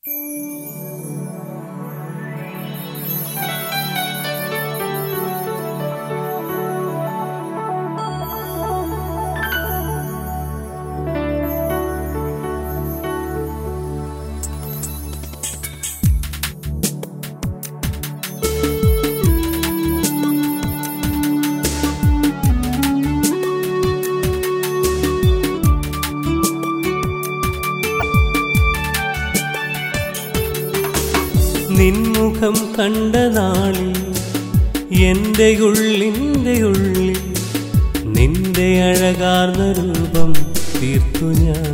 നിൻമുഖം കണ്ട നാളിൽ എൻ്റെ ഉള്ളിൻ്റെ ഉള്ളിൽ നിന്റെ അഴകാർന്ന രൂപം തീർത്തു ഞാൻ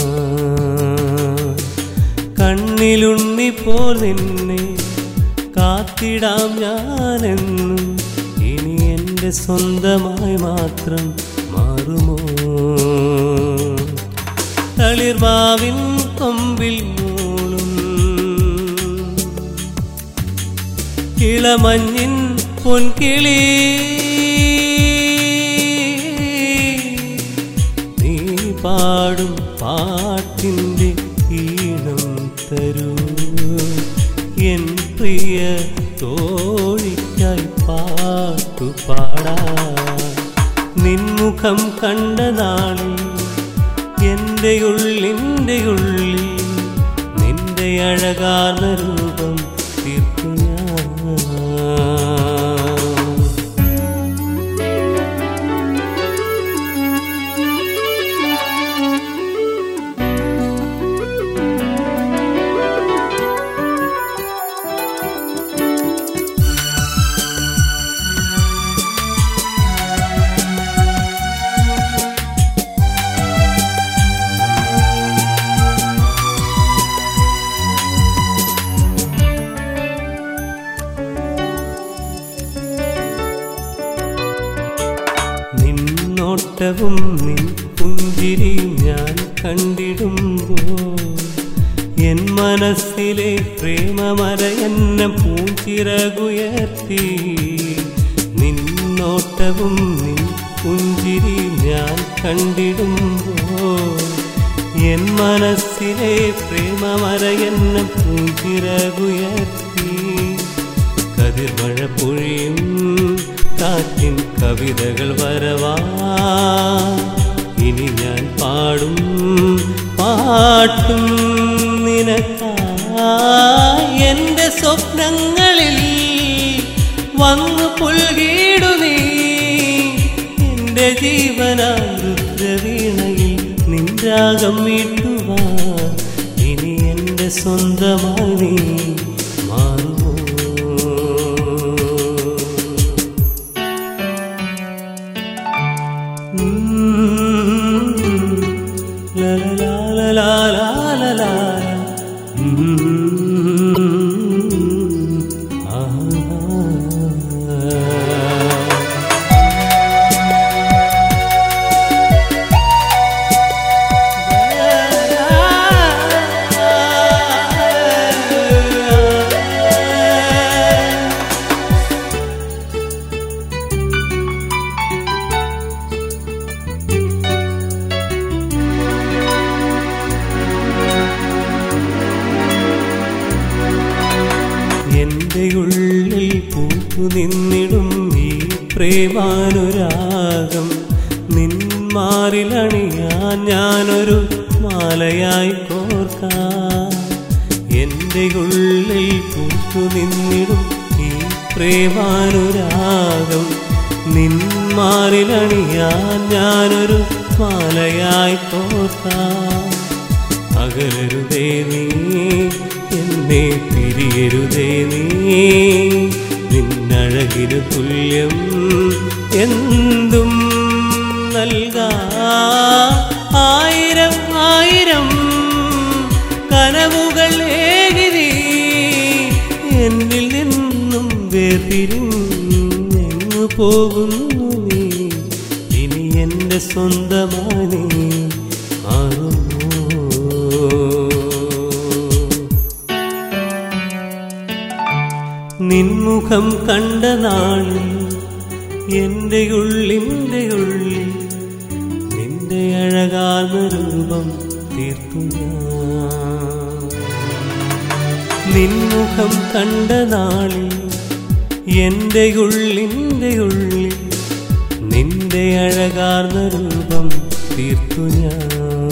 കണ്ണിലുണ്ണിപ്പോൾ നിന്നെ കാത്തിടാം ഞാനെന്നും ഇനി എൻ്റെ സ്വന്തമായി മാത്രം മാറുമോ തളിർമാവിൻ കൊമ്പിൽ മൂളും ഇളമഞ്ഞിൻ പൊൻകിളി നീ പാടും പാട്ടിൻ്റെ ഈണം തരൂ എൻ പ്രിയ തോഴിക്കായി പാട്ടു പാടാ നിൻമുഖം കണ്ട നാളിൽ എൻ്റെ ഉള്ളിൻ്റെ ഉള്ളിൽ നിന്റെ അഴകാർന്ന രൂപം തീർത്തു ഞാൻ നിന്നോട്ടവും നിൻ പുഞ്ചിരിയും ഞാൻ കണ്ടിടുമ്പോൾ എൻ മനസ്സിലെ പ്രേമമര എന്നെ പൂഞ്ചിറകുയർത്തി നിന്നോട്ടവും നിൻ പുഞ്ചിരിയും ഞാൻ കണ്ടിടുമ്പോൾ എൻ മനസ്സിലെ പ്രേമമര എന്നെ പൂഞ്ചിറകുയർത്തി കതിർമഴ പൊഴിയും കാറ്റിൻ കവിതകൾ വരവാ ഇനി ഞാൻ പാടും പാട്ടും നിനക്കാ എൻ്റെ സ്വപ്നങ്ങളിൽ വന്നു പുൽകിടു നീ എൻ്റെ ജീവനാരുദ്രവീണയിൽ നിൻരാഗം വീട്ടുവാ ഇനി എൻ്റെ സ്വന്തമായി നീ മാറുമോ La la la la la la la. എന്റെ ഉള്ളിൽ പൂത്തു നിന്നിടും ഈ പ്രേമാനുരാഗം നിന്മാറിലണിയാൻ ഞാനൊരു മാലയായി കോർക്കാം എന്റെ ഉള്ളിൽ പൂത്തു നിന്നിടും ഈ പ്രേമാനുരാഗം നിന്മാറിലണിയാൻ ഞാനൊരു മാലയായി കോർക്കാം അകലരുതേ നീ എന്നെ പിരിയരുതേ നീ നിന്നഴകിനു തുല്യം എന്തും നൽകാ ആയിരം ആയിരം കനവുകൾ ഏകി നീ എന്നിൽ നിന്നും വേർപിരിഞ്ഞെങ്ങു പോകുന്നു നീ ഇനി എൻ്റെ സ്വന്തമായി നീ മാറുമോ നിൻമുഖം കണ്ട നാളിൽ എൻ്റെ ഉള്ളിൻ്റെ ഉള്ളിൽ നിന്റെ അഴകാർന്ന രൂപം തീർത്തു ഞാൻ നിൻമുഖം കണ്ട നാളിൽ എൻ്റെ ഉള്ളിൻ്റെ ഉള്ളിൽ നിന്റെ അഴകാർന്ന രൂപം തീർത്തു ഞാൻ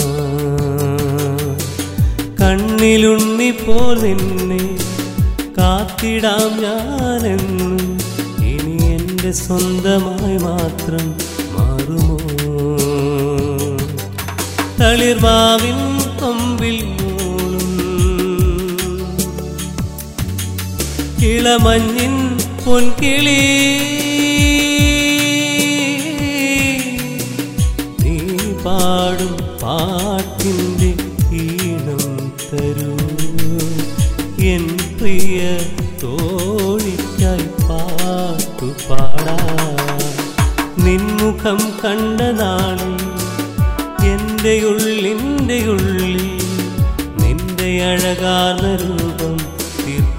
കണ്ണിലുണ്ണിപ്പോൾ നിന്നെ കാത്തിടാം ഞാനെന്നും ഇനി എൻ്റെ സ്വന്തമായി മാത്രം മാറുമോ തളിർവാവിൻ കൊമ്പിൽ മൂളും ഇളമഞ്ഞിൻ പൊൻകിളി നീ പാടും പാട്ടിൻ്റെ ഈണം തരൂ എൻ പ്രിയ തോഴിക്കായി പാട്ടു പാടാ നിൻമുഖം കണ്ട നാളിൽ എൻ്റെ ഉള്ളിൻ്റെ ഉള്ളിൽ നിന്റെ അഴകാർന്ന രൂപം തീർത്തു